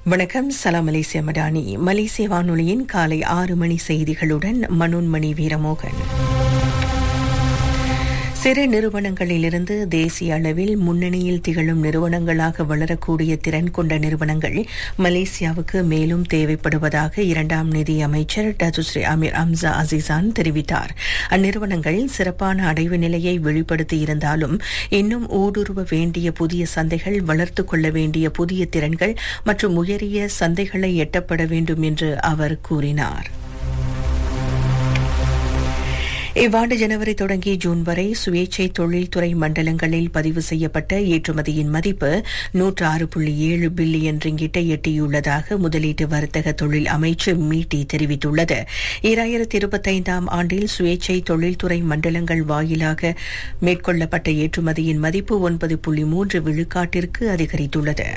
வணக்கம் சலாம் மலேசிய மடானி மலேசிய வானொலியின் காலை ஆறு மணி செய்திகளுடன் மனோன்மணி வீரமோகன் சிறு நிறுவனங்களிலிருந்து தேசிய அளவில் முன்னணியில் திகழும் நிறுவனங்களாக வளரக்கூடிய திறன் கொண்ட நிறுவனங்கள் மலேசியாவுக்கு மேலும் தேவைப்படுவதாக இரண்டாம் நிதி அமைச்சர் டதுஸ்ரீ அமீர் அம்சா அசிசான் தெரிவித்தார் அந்நிறுவனங்கள் சிறப்பான அடைவு நிலையை வெளிப்படுத்தி இருந்தாலும் இன்னும் ஊடுருவ வேண்டிய புதிய சந்தைகள் வளர்த்துக் கொள்ள வேண்டிய புதிய திறன்கள் மற்றும் உயரிய சந்தைகளை எட்டப்பட வேண்டும் என்று அவர் கூறினார் இவ்வாண்டு ஜனவரி தொடங்கி ஜூன் வரை சுயேட்சை தொழில்துறை மண்டலங்களில் பதிவு செய்யப்பட்ட ஏற்றுமதியின் மதிப்பு நூற்று ஆறு புள்ளி ஏழு பில்லியன் ரிங்கிட்டை எட்டியுள்ளதாக முதலீட்டு வர்த்தக தொழில் அமைச்சு மீட்டி தெரிவித்துள்ளது ஈராயிரத்தி இருபத்தைந்தாம் ஆண்டில் சுயேட்சை தொழில்துறை மண்டலங்கள் வாயிலாக மேற்கொள்ளப்பட்ட ஏற்றுமதியின் மதிப்பு ஒன்பது புள்ளி மூன்று விழுக்காட்டிற்கு அதிகரித்துள்ளது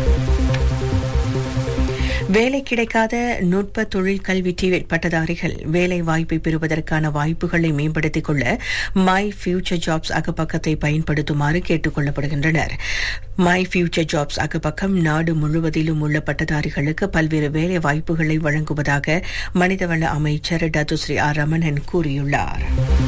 வேலை கிடைக்காத நுட்ப தொழில் கல்வி டிவேட் பட்டதாரிகள் வேலை வாய்ப்பை பெறுவதற்கான வாய்ப்புகளை மேம்படுத்திக் கொள்ள மை ஃபியூச்சர் ஜாப்ஸ் அகப்பக்கத்தை பயன்படுத்துமாறு கேட்டுக் கொள்ளப்படுகின்றனர் மை ஃபியூச்சர் ஜாப்ஸ் அகப்பக்கம் நாடு முழுவதிலும் உள்ள பட்டதாரிகளுக்கு பல்வேறு வேலை வாய்ப்புகளை வழங்குவதாக மனிதவள அமைச்சர் டத்துஸ்ரீ ஆர் ரமணன் கூறியுள்ளார்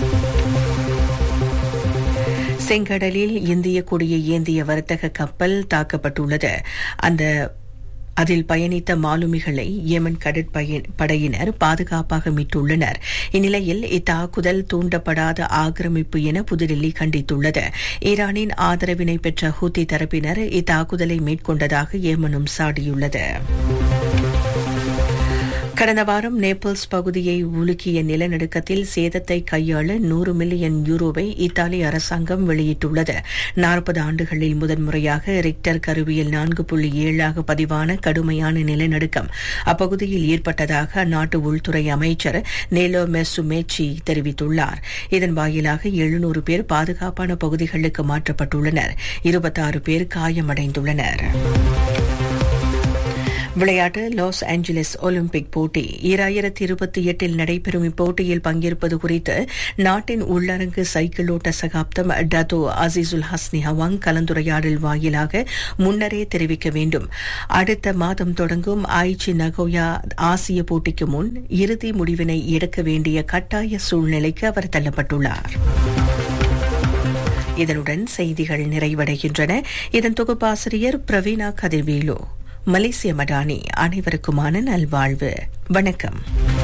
செங்கடலில் இந்திய கொடியை ஏந்திய வர்த்தக கப்பல் தாக்கப்பட்டுள்ளது அந்த அதில் பயணித்த மாலுமிகளை ஏமன் கடற்படையினர் பாதுகாப்பாக மீட்டுள்ளனர் இந்நிலையில் இத்தாக்குதல் தூண்டப்படாத ஆக்கிரமிப்பு என புதுடில்லி கண்டித்துள்ளது ஈரானின் ஆதரவினை பெற்ற ஹூத்தி தரப்பினர் இத்தாக்குதலை மேற்கொண்டதாக ஏமனும் சாடியுள்ளது கடந்த வாரம் நேபிள்ஸ் பகுதியை உலுக்கிய நிலநடுக்கத்தில் சேதத்தை கையாள நூறு மில்லியன் யூரோவை இத்தாலி அரசாங்கம் வெளியிட்டுள்ளது நாற்பது ஆண்டுகளில் முதன்முறையாக ரிக்டர் கருவியில் நான்கு புள்ளி ஏழாக பதிவான கடுமையான நிலநடுக்கம் அப்பகுதியில் ஏற்பட்டதாக அந்நாட்டு உள்துறை அமைச்சர் நேலோ மெசுமேச்சி தெரிவித்துள்ளார் இதன் வாயிலாக எழுநூறு பேர் பாதுகாப்பான பகுதிகளுக்கு மாற்றப்பட்டுள்ளனர் இருபத்தாறு பேர் காயமடைந்துள்ளனர் விளையாட்டு லாஸ் ஏஞ்சலஸ் ஒலிம்பிக் போட்டி ஈராயிரத்தி இருபத்தி எட்டில் நடைபெறும் இப்போட்டியில் பங்கேற்பது குறித்து நாட்டின் உள்ளரங்கு சைக்கிள் ஓட்ட சகாப்தம் டத்தோ அசிசுல் ஹஸ்னி ஹவாங் கலந்துரையாடல் வாயிலாக முன்னரே தெரிவிக்க வேண்டும் அடுத்த மாதம் தொடங்கும் ஆய்ச்சி நகோயா ஆசிய போட்டிக்கு முன் இறுதி முடிவினை எடுக்க வேண்டிய கட்டாய சூழ்நிலைக்கு அவர் தள்ளப்பட்டுள்ளார் இதனுடன் செய்திகள் நிறைவடைகின்றன இதன் தொகுப்பாசிரியர் பிரவீனா கதிர்வேலு மலேசிய மடானி அனைவருக்குமான நல்வாழ்வு வணக்கம்